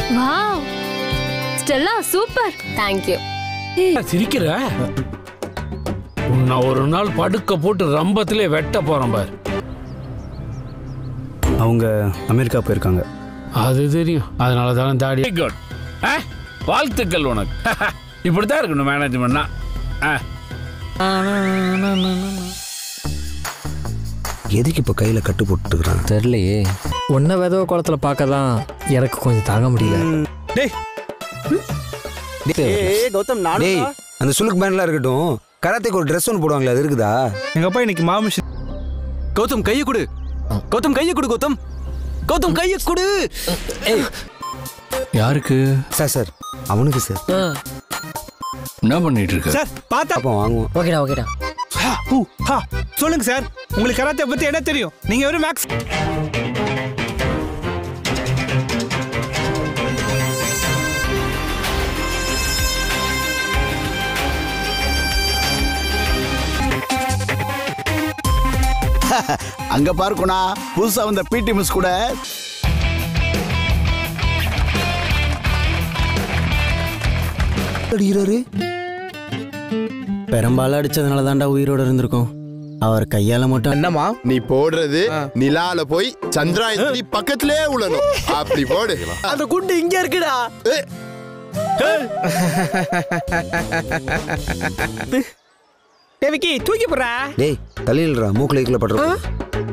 Wow Stella super thank you சிரிக்கிற உன்னை ஒரு நாள் படுக்க போட்டு ரம்பத்திலே வெட்ட போறேன் பாரு அவங்க அமெரிக்கா போயிருக்காங்க அது தெரியும் அதனால தானே தாடி குட் வாழ்த்துக்கள் உனக்கு இப்படித்தான் இருக்கணும் மேனேஜ்மெண்ட்னா எதுக்கு இப்போ கையில் கட்டு போட்டுக்கிறான் தெரியலையே உன்ன விதவ குளத்துல பார்க்க தான் எனக்கு கொஞ்சம் தாங்க முடியல டேய் ஏய் கௌதம் நான் டேய் அந்த சுலுக் பேண்ட்லாம் இருக்கட்டும் கராத்தேக்கு ஒரு ட்ரெஸ் ஒன்று போடுவாங்களே அது இருக்குதா எங்க அப்பா இன்னைக்கு மாமிஷன் கௌதம் கையை கொடு கௌதம் கையை கொடு கௌதம் கௌதம் கையை கொடு ஏய் யாருக்கு சார் சார் அவனுக்கு சார் என்ன பண்ணிட்டு இருக்க சார் பார்த்தா அப்போ வாங்குவோம் ஓகேடா ஓகேடா ஹா, ஹூ, ஹா. சொல்லுங்க சார் உங்களுக்கு கராத்தே பத்தி என்ன தெரியும் நீங்க வெறும் மேக்ஸ் அங்க பாருக்குண்ணா புதுசா வந்த பிடி மிஸ் கூட அடிக்கிறாரு பெரும்பாலும் அடிச்சதுனால தான்டா உயிரோட இருந்திருக்கோம் அவர் கையால மட்டும் என்னமா நீ போடுறது நிலால போய் சந்திராயன் பக்கத்திலே உழணும் அப்படி போடு அந்த குண்டு இங்க இருக்குடா தேவிக்கு தூக்கி போடுறா டேய் தலையில்றா மூக்கில் கீழே படுற